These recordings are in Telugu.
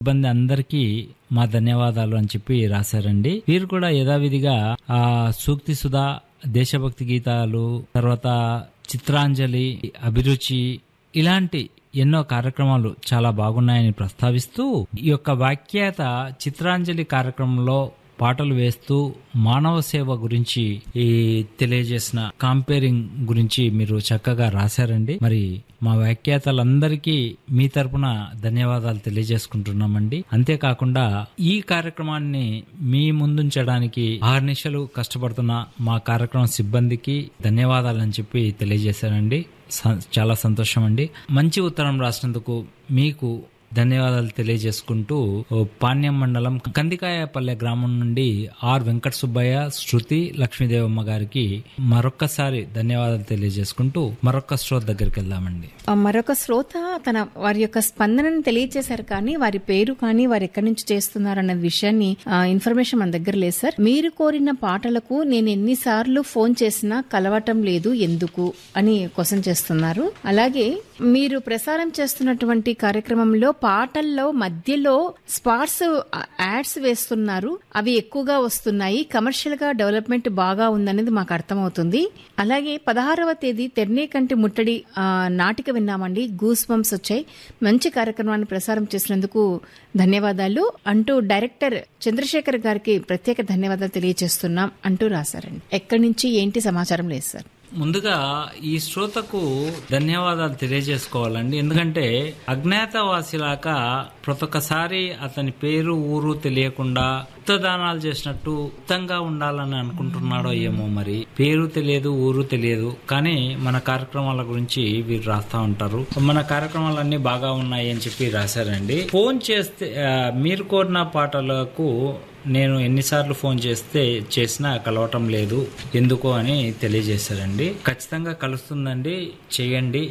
సిబ్బంది అందరికీ మా ధన్యవాదాలు అని చెప్పి రాశారండి వీరు కూడా యథావిధిగా ఆ సూక్తి సుధా దేశభక్తి గీతాలు తర్వాత చిత్రాంజలి అభిరుచి ఇలాంటి ఎన్నో కార్యక్రమాలు చాలా బాగున్నాయని ప్రస్తావిస్తూ ఈ యొక్క వ్యాఖ్యాత చిత్రాంజలి కార్యక్రమంలో పాటలు వేస్తూ మానవ సేవ గురించి ఈ తెలియజేసిన కాంపేరింగ్ గురించి మీరు చక్కగా రాశారండి మరి మా వ్యాఖ్యాతలందరికీ మీ తరపున ధన్యవాదాలు తెలియజేసుకుంటున్నామండి అంతేకాకుండా ఈ కార్యక్రమాన్ని మీ ముందుంచడానికి ఆరు నిమిషాలు కష్టపడుతున్న మా కార్యక్రమం సిబ్బందికి ధన్యవాదాలు అని చెప్పి తెలియజేశారండి స- చాలా సంతోషం అండి మంచి ఉత్తరం రాసినందుకు మీకు ధన్యవాదాలు తెలియజేసుకుంటూ ఓ పాణ్యం మండలం కందికాయపల్లె గ్రామం నుండి ఆర్ వెంకట సుబ్బయ్య శృతి లక్ష్మీదేవమ్మ గారికి మరొక్కసారి ధన్యవాదాలు తెలియజేసుకుంటూ మరొక్క శ్రోత దగ్గరికి వెళ్దామండి ఆ మరొక శ్రోత తన వారి యొక్క స్పందనను తెలియజేశారు కానీ వారి పేరు కానీ వారు ఎక్కడి నుంచి చేస్తున్నారు అన్న విషయాన్ని ఆ, ఇన్ఫర్మేషన్ మన దగ్గర లేదు సార్ మీరు కోరిన పాటలకు నేను ఎన్నిసార్లు ఫోన్ చేసినా కలవటం లేదు ఎందుకు అని క్వశ్చన్ చేస్తున్నారు అలాగే మీరు ప్రసారం చేస్తున్నటువంటి కార్యక్రమంలో పాటల్లో మధ్యలో స్పాట్స్ యాడ్స్ వేస్తున్నారు అవి ఎక్కువగా వస్తున్నాయి కమర్షియల్ గా డెవలప్మెంట్ బాగా ఉందనేది మాకు అర్థమవుతుంది అలాగే పదహారవ తేదీ తెర్నే కంటి ముట్టడి ఆ, నాటిక విన్నామండి గూస్ బంప్స్ వచ్చాయి మంచి కార్యక్రమాన్ని ప్రసారం చేసినందుకు ధన్యవాదాలు అంటూ డైరెక్టర్ చంద్రశేఖర్ గారికి ప్రత్యేక ధన్యవాదాలు తెలియజేస్తున్నాం అంటూ రాశారండి ఎక్కడి నుంచి ఏంటి సమాచారం లేదు సార్ ముందుగా ఈ శ్రోతకు ధన్యవాదాలు తెలియజేసుకోవాలండి ఎందుకంటే అజ్ఞాతవాసిలాగా ప్రతి ఒక్కసారి అతని పేరు ఊరు తెలియకుండా ఉత్తదానాలు చేసినట్టు ఉత్తంగా ఉండాలని అనుకుంటున్నాడో ఏమో మరి పేరు తెలియదు ఊరు తెలియదు కానీ మన కార్యక్రమాల గురించి వీరు రాస్తా ఉంటారు మన కార్యక్రమాలన్నీ బాగా ఉన్నాయి అని చెప్పి రాశారండి ఫోన్ చేస్తే ఆ, మీరు కోరిన పాటలకు నేను ఎన్నిసార్లు ఫోన్ చేస్తే చేసినా కలవటం లేదు ఎందుకో అని తెలియజేశారండి ఖచ్చితంగా కలుస్తుందండి చేయండి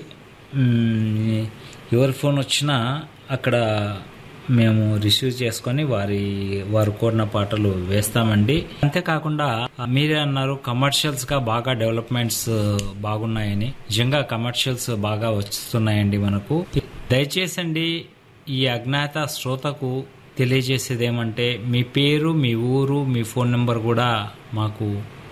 మ్మ్, ఎవరి ఫోన్ వచ్చినా అక్కడ మేము రిసీవ్ చేసుకొని వారి వారు కోరిన పాటలు వేస్తామండి అంతేకాకుండా మీరే అన్నారు కమర్షియల్స్ గా బాగా డెవలప్మెంట్స్ బాగున్నాయని నిజంగా కమర్షియల్స్ బాగా వస్తున్నాయండి మనకు దయచేసి అండి ఈ అజ్ఞాత శ్రోతకు తెలియజేసేది ఏమంటే మీ పేరు మీ ఊరు మీ ఫోన్ నెంబర్ కూడా మాకు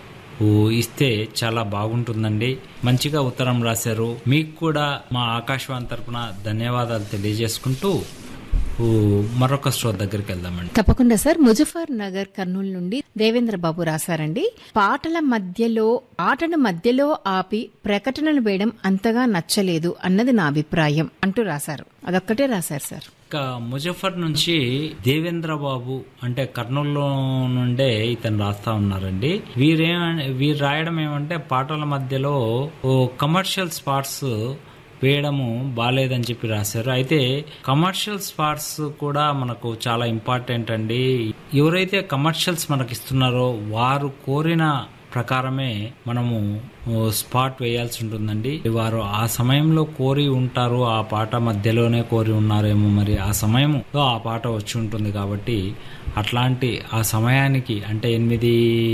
ఊ, ఇస్తే చాలా బాగుంటుందండి మంచిగా ఉత్తరం రాశారు మీకు కూడా మా ఆకాశవాణి తరపున ధన్యవాదాలు తెలియజేసుకుంటూ ఊ, మరొక శ్రోత దగ్గరికి వెళ్దామండి తప్పకుండా సార్ ముజఫర్ నగర్ కర్నూలు నుండి దేవేంద్ర బాబు రాశారండి పాటల మధ్యలో ఆటను మధ్యలో ఆపి ప్రకటనలు వేయడం అంతగా నచ్చలేదు అన్నది నా అభిప్రాయం అంటూ రాశారు అదొక్కటే రాశారు సార్ ఇక ముజఫర్ నుంచి దేవేంద్ర బాబు అంటే కర్నూలులో నుండే ఇతను రాస్తా ఉన్నారండి వీరే వీరు రాయడం ఏమంటే పాటల మధ్యలో ఓ కమర్షియల్ స్పాట్స్ వేయడము బాగాలేదని చెప్పి రాశారు అయితే కమర్షియల్ స్పాట్స్ కూడా మనకు చాలా ఇంపార్టెంట్ అండి ఎవరైతే కమర్షియల్స్ మనకి ఇస్తున్నారో వారు కోరిన ప్రకారమే మనము ఓ, స్పాట్ వేయాల్సి ఉంటుందండి వారు ఆ సమయంలో కోరి ఉంటారు ఆ పాట మధ్యలోనే కోరి ఉన్నారేమో మరి ఆ సమయంలో ఆ పాట వచ్చి ఉంటుంది కాబట్టి అట్లాంటి ఆ సమయానికి అంటే ఎనిమిది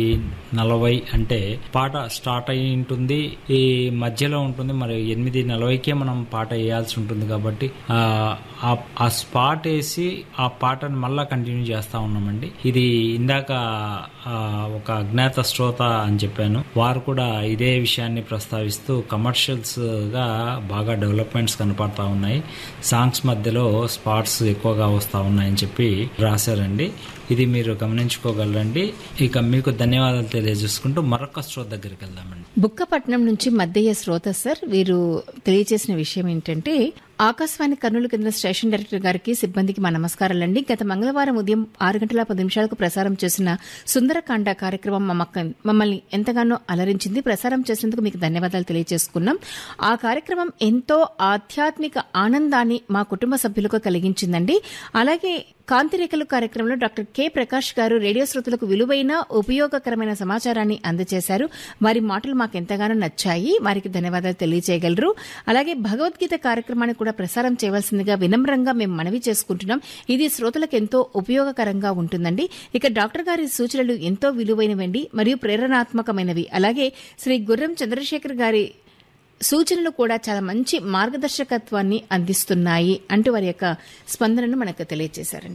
నలభై అంటే పాట స్టార్ట్ అయి ఉంటుంది ఈ మధ్యలో ఉంటుంది మరి ఎనిమిది నలభైకే మనం పాట వేయాల్సి ఉంటుంది కాబట్టి ఆ ఆ- ఆ స్పాట్ వేసి ఆ పాటను మళ్ళా కంటిన్యూ చేస్తా ఉన్నామండి ఇది ఇందాక ఆ, ఒక అజ్ఞాత శ్రోత అని చెప్పాను వారు కూడా ఇదే విషయాన్ని ప్రస్తావిస్తూ కమర్షియల్స్ గా బాగా డెవలప్మెంట్స్ కనపడతా ఉన్నాయి సాంగ్స్ మధ్యలో స్పాట్స్ ఎక్కువగా వస్తా ఉన్నాయని చెప్పి రాశారండి ఇది మీరు గమనించుకోగలరండి ఇక మీకు ధన్యవాదాలు తెలియజేసుకుంటూ మరొక శ్రోత దగ్గరికి వెళ్దామండి బుక్కపట్నం నుంచి మద్దయ్య శ్రోత సార్ వీరు తెలియజేసిన విషయం ఏంటంటే ఆకాశవాణి కర్నూలు కేంద్ర స్టేషన్ డైరెక్టర్ గారికి సిబ్బందికి మా నమస్కారాలండి గత మంగళవారం ఉదయం ఆరు గంటల పది నిమిషాలకు ప్రసారం చేసిన సుందరకాండ కార్యక్రమం మమ్మక్క- మమ్మల్ని ఎంతగానో అలరించింది ప్రసారం చేసినందుకు మీకు ధన్యవాదాలు తెలియజేసుకున్నాం ఆ కార్యక్రమం ఎంతో ఆధ్యాత్మిక ఆనందాన్ని మా కుటుంబ సభ్యులకు కలిగించిందండి అలాగే కాంతిరేఖలు కార్యక్రమంలో డాక్టర్ కె ప్రకాష్ గారు రేడియో శ్రోతలకు విలువైన ఉపయోగకరమైన సమాచారాన్ని అందజేశారు వారి మాటలు మాకు ఎంతగానో నచ్చాయి వారికి ధన్యవాదాలు తెలియజేయగలరు అలాగే భగవద్గీత కార్యక్రమాన్ని కూడా ప్రసారం చేయవలసిందిగా వినమ్రంగా మేము మనవి చేసుకుంటున్నాం ఇది శ్రోతలకు ఎంతో ఉపయోగకరంగా ఉంటుందండి ఇక డాక్టర్ గారి సూచనలు ఎంతో విలువైనవండి మరియు ప్రేరణాత్మకమైనవి అలాగే శ్రీ గుర్రం చంద్రశేఖర్ గారి సూచనలు కూడా చాలా మంచి మార్గదర్శకత్వాన్ని అందిస్తున్నాయి అంటూ వారి యొక్క స్పందనను మనకు తెలియజేశారండి